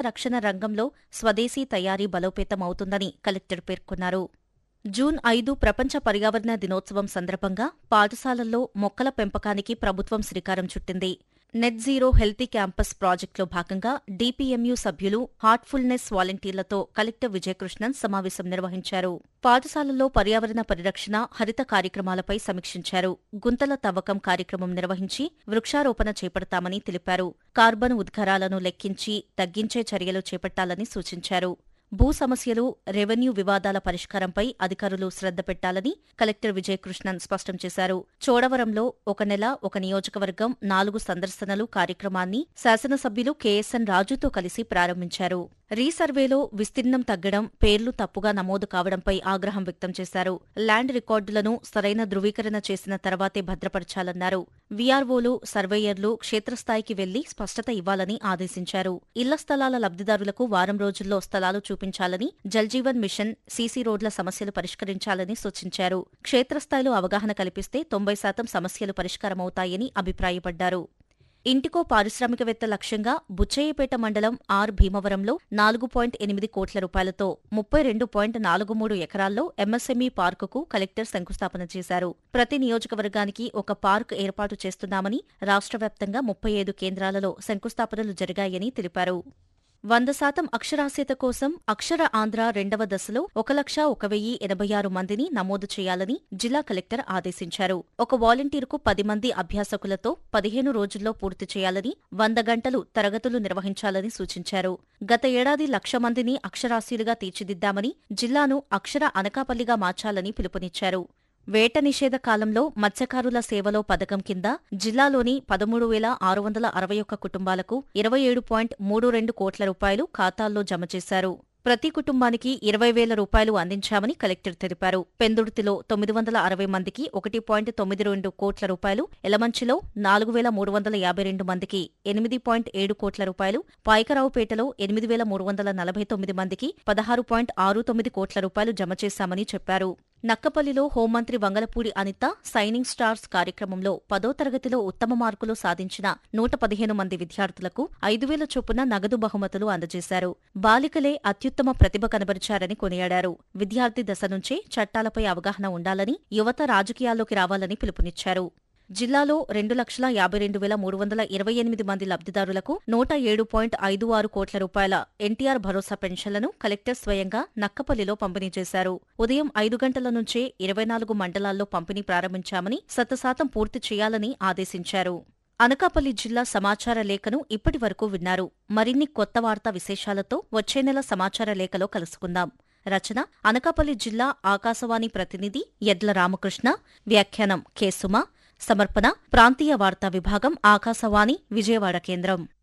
రక్షణ రంగంలో స్వదేశీ తయారీ బలోపేతం అవుతుందని కలెక్టర్ పేర్కొన్నారు జూన్ ఐదు ప్రపంచ పర్యావరణ దినోత్సవం సందర్భంగా పాఠశాలల్లో మొక్కల పెంపకానికి ప్రభుత్వం శ్రీకారం చుట్టింది నెట్ జీరో హెల్తీ క్యాంపస్ ప్రాజెక్టులో భాగంగా డీపీఎంయూ సభ్యులు హార్ట్ఫుల్నెస్ వాలంటీర్లతో కలెక్టర్ విజయకృష్ణన్ సమావేశం నిర్వహించారు పాఠశాలల్లో పర్యావరణ పరిరక్షణ హరిత కార్యక్రమాలపై సమీక్షించారు గుంతల తవ్వకం కార్యక్రమం నిర్వహించి వృక్షారోపణ చేపడతామని తెలిపారు కార్బన్ ఉద్గారాలను లెక్కించి తగ్గించే చర్యలు చేపట్టాలని సూచించారు భూ సమస్యలు రెవెన్యూ వివాదాల పరిష్కారంపై అధికారులు శ్రద్ధ పెట్టాలని కలెక్టర్ విజయకృష్ణన్ స్పష్టం చేశారు చోడవరంలో ఒక నెల ఒక నియోజకవర్గం నాలుగు సందర్శనలు కార్యక్రమాన్ని శాసనసభ్యులు కెఎస్ఎన్ రాజుతో కలిసి ప్రారంభించారు రీసర్వేలో విస్తీర్ణం తగ్గడం పేర్లు తప్పుగా నమోదు కావడంపై ఆగ్రహం వ్యక్తం చేశారు ల్యాండ్ రికార్డులను సరైన ధృవీకరణ చేసిన తర్వాతే భద్రపరచాలన్నారు వీఆర్ఓలు సర్వేయర్లు క్షేత్రస్థాయికి వెళ్లి స్పష్టత ఇవ్వాలని ఆదేశించారు ఇళ్ల స్థలాల లబ్ధిదారులకు వారం రోజుల్లో స్థలాలు చూపించాలని జల్జీవన్ మిషన్ సీసీ రోడ్ల సమస్యలు పరిష్కరించాలని సూచించారు క్షేత్రస్థాయిలో అవగాహన కల్పిస్తే తొంభై శాతం సమస్యలు పరిష్కారమవుతాయని అభిప్రాయపడ్డారు ఇంటికో పారిశ్రామికవేత్త లక్ష్యంగా బుచ్చయ్యపేట మండలం ఆర్ భీమవరంలో నాలుగు పాయింట్ ఎనిమిది కోట్ల రూపాయలతో ముప్పై రెండు పాయింట్ నాలుగు మూడు ఎకరాల్లో ఎంఎస్ఎంఈ పార్కుకు కలెక్టర్ శంకుస్థాపన చేశారు ప్రతి నియోజకవర్గానికి ఒక పార్క్ ఏర్పాటు చేస్తున్నామని రాష్ట్ర వ్యాప్తంగా ముప్పై ఐదు కేంద్రాలలో శంకుస్థాపనలు జరిగాయని తెలిపారు వంద శాతం అక్షరాస్యత కోసం అక్షర ఆంధ్ర రెండవ దశలో ఒక లక్ష ఒక వెయ్యి ఎనభై ఆరు మందిని నమోదు చేయాలని జిల్లా కలెక్టర్ ఆదేశించారు ఒక వాలంటీర్కు పది మంది అభ్యాసకులతో పదిహేను రోజుల్లో పూర్తి చేయాలని వంద గంటలు తరగతులు నిర్వహించాలని సూచించారు గత ఏడాది లక్ష మందిని అక్షరాస్యులుగా తీర్చిదిద్దామని జిల్లాను అక్షర అనకాపల్లిగా మార్చాలని పిలుపునిచ్చారు వేట నిషేధ కాలంలో మత్స్యకారుల సేవలో పథకం కింద జిల్లాలోని పదమూడు వేల ఆరు వందల అరవై ఒక్క కుటుంబాలకు ఇరవై ఏడు పాయింట్ మూడు రెండు కోట్ల రూపాయలు ఖాతాల్లో జమ చేశారు ప్రతి కుటుంబానికి ఇరవై వేల రూపాయలు అందించామని కలెక్టర్ తెలిపారు పెందుర్తిలో తొమ్మిది వందల అరవై మందికి ఒకటి పాయింట్ తొమ్మిది రెండు కోట్ల రూపాయలు ఎలమంచిలో నాలుగు వేల మూడు వందల యాభై రెండు మందికి ఎనిమిది పాయింట్ ఏడు కోట్ల రూపాయలు పాయకరావుపేటలో ఎనిమిది వేల మూడు వందల నలభై తొమ్మిది మందికి పదహారు పాయింట్ ఆరు తొమ్మిది కోట్ల రూపాయలు జమ చేశామని చెప్పారు నక్కపల్లిలో హోంమంత్రి వంగలపూడి అనిత సైనింగ్ స్టార్స్ కార్యక్రమంలో పదో తరగతిలో ఉత్తమ మార్కులు సాధించిన నూట పదిహేను మంది విద్యార్థులకు ఐదు వేల చొప్పున నగదు బహుమతులు అందజేశారు బాలికలే అత్యుత్తమ ప్రతిభ కనబరిచారని కొనియాడారు విద్యార్థి దశ నుంచే చట్టాలపై అవగాహన ఉండాలని యువత రాజకీయాల్లోకి రావాలని పిలుపునిచ్చారు జిల్లాలో రెండు లక్షల యాభై రెండు వేల మూడు వందల ఇరవై ఎనిమిది మంది లబ్ధిదారులకు నూట ఏడు పాయింట్ ఐదు ఆరు కోట్ల రూపాయల ఎన్టీఆర్ భరోసా పెన్షన్లను కలెక్టర్ స్వయంగా నక్కపల్లిలో పంపిణీ చేశారు ఉదయం ఐదు గంటల నుంచే ఇరవై నాలుగు మండలాల్లో పంపిణీ ప్రారంభించామని శతశాతం పూర్తి చేయాలని ఆదేశించారు అనకాపల్లి జిల్లా సమాచార లేఖను ఇప్పటి వరకు విన్నారు మరిన్ని కొత్త వార్తా విశేషాలతో వచ్చే నెల సమాచార లేఖలో కలుసుకుందాం రచన అనకాపల్లి జిల్లా ఆకాశవాణి ప్రతినిధి ఎడ్ల రామకృష్ణ వ్యాఖ్యానం కె సుమ సమర్పణ ప్రాంతీయ వార్తా విభాగం ఆకాశవాణి విజయవాడ కేంద్రం